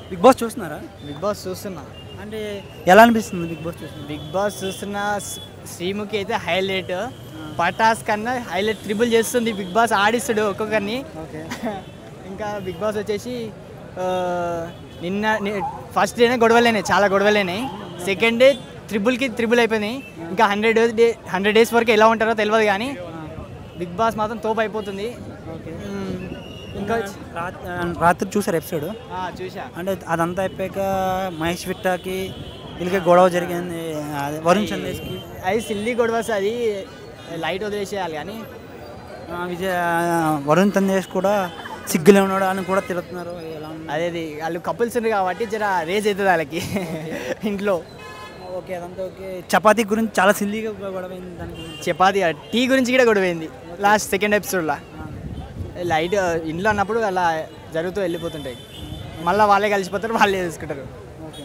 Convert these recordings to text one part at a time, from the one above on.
Big Boss చూస్తున్నారా Bigg Boss చూస్తున్నా అంటే ఎలా అనిపిస్తుంది బిగ్ బాస్ చూస్తున్నా బిగ్ బాస్ చూస్తున్న స్- శ్రీముఖి అయితే హైలైట్ పటాస్ కన్నా హైలైట్ త్రిబుల్ చేస్తుంది బిగ్ బాస్ ఆడిస్తాడు ఒక్కొక్కరిని ఓకే ఇంకా బిగ్ బాస్ వచ్చేసి ఆ, నిన్న ఫస్ట్ డేనే గొడవలేనాయి చాలా గొడవలేనాయి సెకండ్ డే త్రిబుల్కి త్రిబుల్ అయిపోయినాయి ఇంకా హండ్రెడ్ డే హండ్రెడ్ డేస్ వరకు ఎలా ఉంటారో తెలియదు కానీ బిగ్ బాస్ మాత్రం తోపు అయిపోతుంది ఓకే మ్, ఇంకా రాత్రి రాత్రి చూసారు ఎపిసోడ్ ఆ, చూసా అంటే అదంతా అయిపోయాక మహేష్ విట్టాకి వీళ్ళకి గొడవ జరిగింది అదే వరుణ్ సందేశ్కి అది సిల్లీ గొడవస్ అది లైట్ వదిలేసేయాలి కానీ ఆ, విజయ్ ఆ, వరుణ్ సందేశ్ కూడా సిగ్గులే ఉన్నాడు అని కూడా తిడుతున్నారు ఎలా ఉంది? అదే అది వాళ్ళు కపుల్స్ ఉంది కాబట్టి జర రేజ్ అవుతుంది వాళ్ళకి ఇంట్లో ఓకే అదంతా ఓకే చపాతీ గురించి చాలా సిల్లీగా గొడవ అయింది దాని గురించి చపాతి టీ గురించి కూడా గొడవైంది లాస్ట్ సెకండ్ ఎపిసోడ్లో లైట్ ఇంట్లో అన్నప్పుడు అలా జరుగుతూ వెళ్ళిపోతుంటాయి మళ్ళీ వాళ్ళే కలిసిపోతారు వాళ్ళే చూసుకుంటారు ఓకే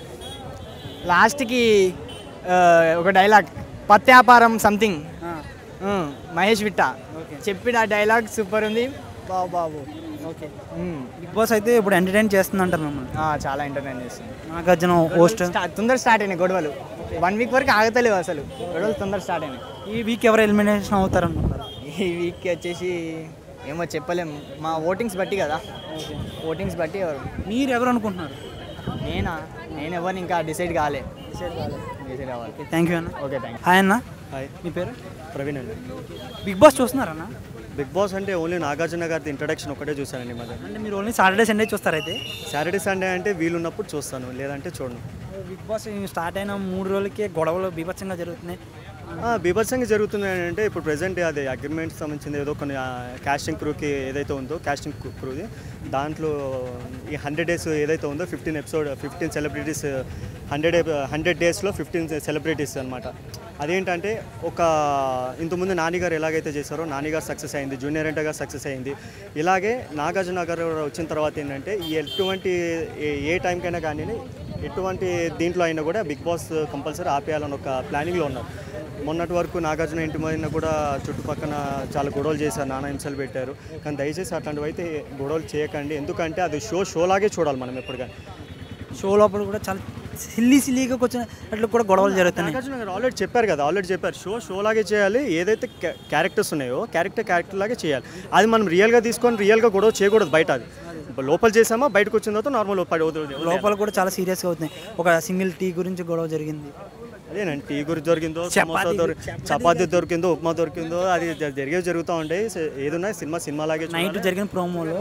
లాస్ట్కి ఆ, ఒక డైలాగ్ పత్యాపారం సంథింగ్ ఆ, మహేష్ విట్ట ఓకే చెప్పిన ఆ డైలాగ్ సూపర్ ఉంది బాబు బాబు ఓకే ఉమ్. బిగ్ బాస్ అయితే ఇప్పుడు ఎంటర్టైన్ చేస్తుంది అంటారు మిమ్మల్ని ఆ, చాలా ఎంటర్టైన్ చేస్తుంది నాగార్జున హోస్ట్ స్టా- తొందర స్టార్ట్ అయినాయి గొడవలు వన్ వీక్ వరకు ఆగతలేవు అసలు గొడవలు తొందర స్టార్ట్ అయినాయి ఈ వీక్ ఎవరు ఎలిమినేషన్ అవుతారు అనుకుంటారు ఈ వీక్ వచ్చేసి ఏమో చెప్పలేం మా ఓటింగ్స్ బట్టి కదా ఓటింగ్స్ బట్టి ఎవరు మీరు ఎవరు అనుకుంటున్నారు నేనా నేను ఎవరిని ఇంకా డిసైడ్ కాలే డిసైడ్ కావాలి ఓకే థ్యాంక్ యూ అన్న ఓకే థ్యాంక్ హాయ్ అన్న హాయ్ మీ పేరు ప్రవీణ్ అండి బిగ్ బాస్ చూస్తున్నారన్న బిగ్ బాస్ అంటే ఓన్లీ నాగార్జున గారి ఇంట్రడక్షన్ ఒకటే చూశానండి మధ్య అంటే మీరు ఓన్లీ సాటర్డే సండే చూస్తారైతే సాటర్డే సండే అంటే వీలున్నప్పుడు చూస్తాను లేదంటే చూడను బిగ్ బాస్ స్టార్ట్ అయిన మూడు రోజులకే గొడవలు బీభత్సంగా జరుగుతున్నాయి ఆ, బీభత్సంగా జరుగుతుంది అంటే ఇప్పుడు ప్రెసెంట్ అది అగ్రిమెంట్ సంబంధించింది ఏదో కొన్ని కాస్టింగ్ క్రూకి ఏదైతే ఉందో కాస్టింగ్ క్రూది దాంట్లో ఈ హండ్రెడ్ డేస్ ఏదైతే ఉందో fifteen episode fifteen celebrities hundred hundred డేస్లో ఫిఫ్టీన్ సెలబ్రిటీస్ అనమాట అదేంటంటే ఒక ఇంతకుముందు నానిగారు ఎలాగైతే చేశారో నానిగారు సక్సెస్ అయింది జూనియర్ ఎన్టీ గారు సక్సెస్ అయింది ఇలాగే నాగార్జున గారు వచ్చిన తర్వాత ఏంటంటే ఈ ఎటువంటి ఏ- ఏ టైంకైనా కానీ ఎటువంటి దీంట్లో అయినా కూడా బిగ్ బాస్ కంపల్సరీ ఆపేయాలని ఒక ప్లానింగ్లో ఉన్నారు మొన్నటి వరకు నాగార్జున ఇంటి మీద కూడా చుట్టుపక్కన చాలా గొడవలు చేశారు నానా హింసలు పెట్టారు కానీ దయచేసి అట్లాంటివి అయితే గొడవలు చేయకండి ఎందుకంటే అది షో షోలాగే చూడాలి మనం ఎప్పటికైనా షో లోపల కూడా చాలా సిల్లీ సిల్లీగా వచ్చిన అట్లా కూడా గొడవలు జరుగుతున్నాయి నాగార్జున గారు ఆల్రెడీ చెప్పారు కదా ఆల్రెడీ చెప్పారు షో షో లాగే చేయాలి ఏదైతే క్యారెక్టర్స్ ఉన్నాయో క్యారెక్టర్ క్యారెక్టర్ లాగే చేయాలి అది మనం రియల్గా తీసుకొని రియల్గా గొడవ చేయకూడదు బయట అది ఇప్పుడు లోపల చేసామా బయటకు వచ్చిన తర్వాత నార్మల్ పడి వదిలేయాలి. లోపల కూడా చాలా సీరియస్గా అవుతున్నాయి ఒక సింగిల్ టీ గురించి గొడవ జరిగింది అదేనండి టీ గురి దొరికిందో సమోసా చపాతీ- దొరి చపాతీ దొరికిందో ఉప్మా దొరికిందో అది జ- జరిగేవి జరుగుతూ ఉంటాయి స- ఏదున్నా సినిమా సినిమా లాగే నైట్ జరిగిన ప్రోమోలో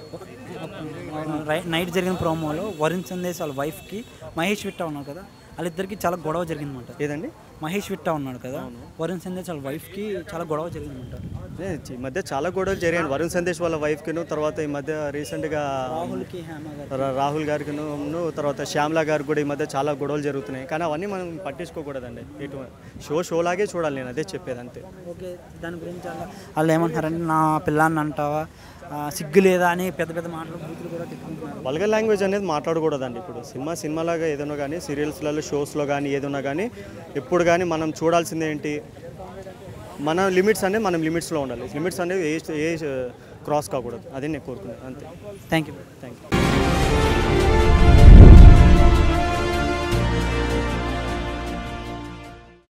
రై- నైట్ జరిగిన ప్రోమోలో వరుణ్ సందేశ్ వాళ్ళ వైఫ్కి మహేష్ విట్టా ఉన్నారు కదా వాళ్ళిద్దరికి చాలా గొడవ జరిగిందన్నమాట ఏదండి మహేష్ విట్టా ఉన్నాడు కదా వరుణ్ సందేశ్ వాళ్ళ వైఫ్కి చాలా గొడవ జరిగిందన్నమాట అదే ఈ మధ్య చాలా గొడవలు జరిగాయి వరుణ్ సందేశ్ వాళ్ళ వైఫ్కిను తర్వాత ఈ మధ్య రీసెంట్గా రాహుల్కి హేమ గారు రా- రాహుల్ గారికిను తర్వాత శ్యామ్లా గారికి కూడా ఈ మధ్య చాలా గొడవలు జరుగుతున్నాయి కానీ అవన్నీ మనం పట్టించుకోకూడదండి ఇటు షో షో లాగే చూడాలి నేను అదే చెప్పేది అంతే ఓకే దాని గురించి అలా వాళ్ళు ఏమంటున్నారంటే నా పిల్లాన్ని అంటావా ఆ, సిగ్గు లేదా అని పెద్ద పెద్ద మాటలు బూతులు కూడా తిట్టుకుంటున్నారు వల్గర్ లాంగ్వేజ్ అనేది మాట్లాడకూడదండి ఇప్పుడు సినిమా సినిమాలాగా ఏదైనా కానీ సీరియల్స్లలో షోస్లో కానీ ఏదైనా కానీ ఎప్పుడు కానీ మనం చూడాల్సింది ఏంటి మన లిమిట్స్ అనేది మనం లిమిట్స్లో ఉండాలి లిమిట్స్ అనేవి ఏ ఏ క్రాస్ కాకూడదు అదే నేను కోరుకున్నాను అంతే థ్యాంక్ యూ థ్యాంక్ యూ